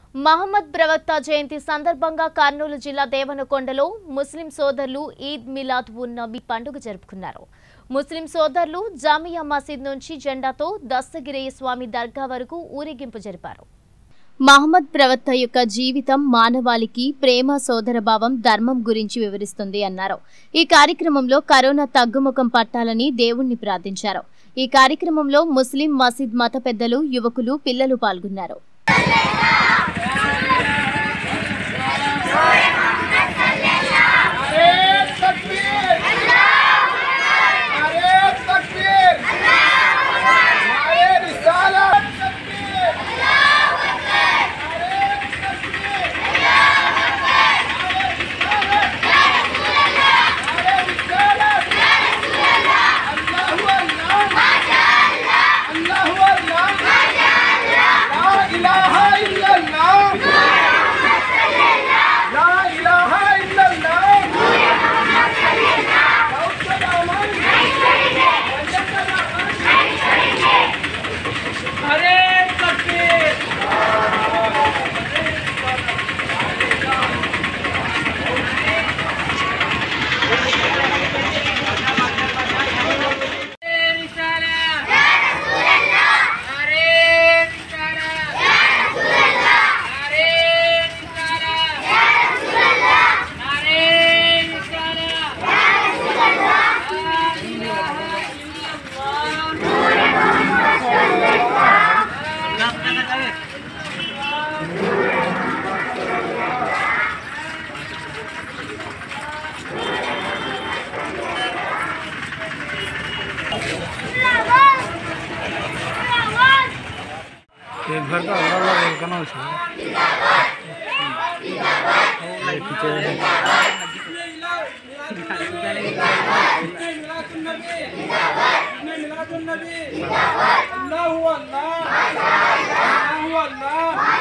మహమ్మద్ ప్రవక్త జయంతి సందర్భంగా కర్నూలు జిల్లా దేవనకొండలో ముస్లిం సోదరులు ఈద్ మిలాద్ ఉన్ నబీ పండుగ జరుపుకున్నారు ముస్లిం సోదరులు జామియా మసీద్ నుంచి జెండాతో దస్తగిరయ్య స్వామి దర్గా వరకు ఊరేగింపు జరిపారు మహమ్మద్ ప్రవక్త యొక్క జీవితం మానవాళికి ప్రేమ సోదరభావం ధర్మం గురించి వివరిస్తుంది అన్నారు ఈ కార్యక్రమంలో కరోనా తగ్గుముఖం పట్టాలని దేవుణ్ణి ప్రార్థించారు ఈ కార్యక్రమంలో ముస్లిం మసీద్ మత పెద్దలు యువకులు పిల్లలు పాల్గొన్నారు अरे तकबीर अरे तकबीर अरे रिसालत तकबीर अरे तकबीर अरे रिसालत अल्लाहु अल्लाह अल्लाहु अल्लाह ला इलाहा इल्लल्लाह ला इलाहा इल्लल्लाह अरे तकबीर एक घर का अलग अलग एक करना उसे अल्लाह अल्लाह अल्लाह अल्लाह